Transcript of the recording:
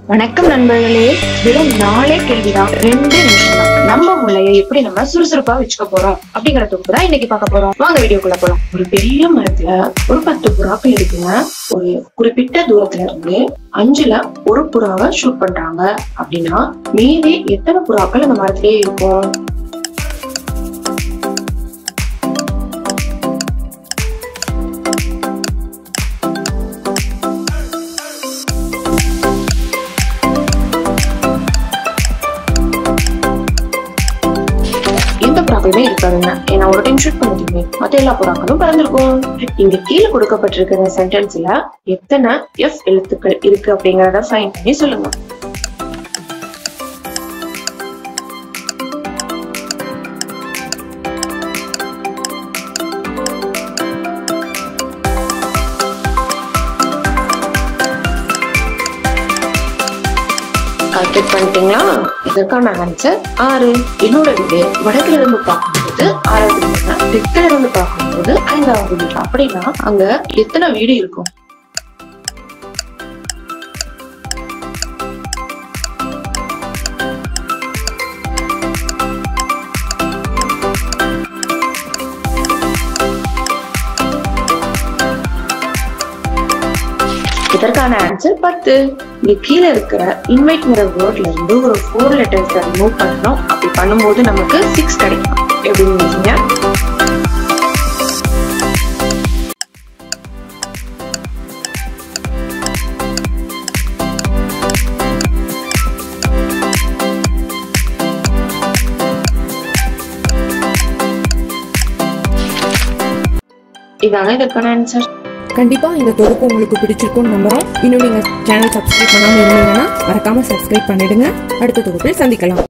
வணக்கம் நண்பர்களே வெறும் நாளே கேள்விதான் ரெண்டு நிமிஷம் தான் நம்ம மூளையை எப்படி நம்ம சுறுசுறுப்பா வச்சுக்க போறோம் அப்படிங்கிற தொகுப்பு தான் இன்னைக்கு பார்க்க போறோம் வாங்க வீடியோக்குள்ள போலாம் ஒரு பெரிய மரத்துல ஒரு பத்து புறாக்கள் இருக்குங்க ஒரு குறிப்பிட்ட தூரத்துல இருந்து அஞ்சுல ஒரு புறாவை ஷூட் பண்றாங்க அப்படின்னா மீதி எத்தனை புறாக்கள் அந்த மரத்திலேயே இருக்கும் எந்த புறாக்களுமே இருக்காதுங்க ஏன்னா ஒரு டைம் ஷூட் பண்ணிட்டீங்க மத்த எல்லா புறாக்களும் பறந்திருக்கும் இங்க கீழே கொடுக்கப்பட்டிருக்கிற சென்டென்ஸ்ல எத்தனை எஃப் எழுத்துக்கள் இருக்கு அப்படிங்கறத ஃபைன் பண்ணி சொல்லுங்க கால்குலேட் பண்ணிட்டீங்களா இதற்கான ஆன்சர் ஆறு என்னோட வீடு வடக்குல இருந்து பார்க்கும்போது ஆறாவது வீடுனா தெற்குல இருந்து பார்க்கும்போது ஐந்தாவது வீடு அப்படின்னா அங்க எத்தனை வீடு இருக்கும் இதற்கான ஆன்சர் பத்து இங்க கீழே இருக்கிற இன்வைட்ங்கிற வேர்ட்ல இருந்து ஒரு ஃபோர் லெட்டர்ஸ் ரிமூவ் பண்ணணும் அப்படி பண்ணும்போது நமக்கு சிக்ஸ் கிடைக்கும் எப்படின்னு நினைச்சீங்க இதாங்க இதற்கான ஆன்சர் கண்டிப்பா இந்த தொகுப்பு உங்களுக்கு பிடிச்சிருக்கும்னு நம்புறோம் இன்னும் நீங்க சேனல் சப்ஸ்கிரைப் பண்ணாம இருந்தீங்கன்னா மறக்காம சப்ஸ்கிரைப் பண்ணிடுங்க அடுத்த தொகுப்பில் சந்திக்கலாம்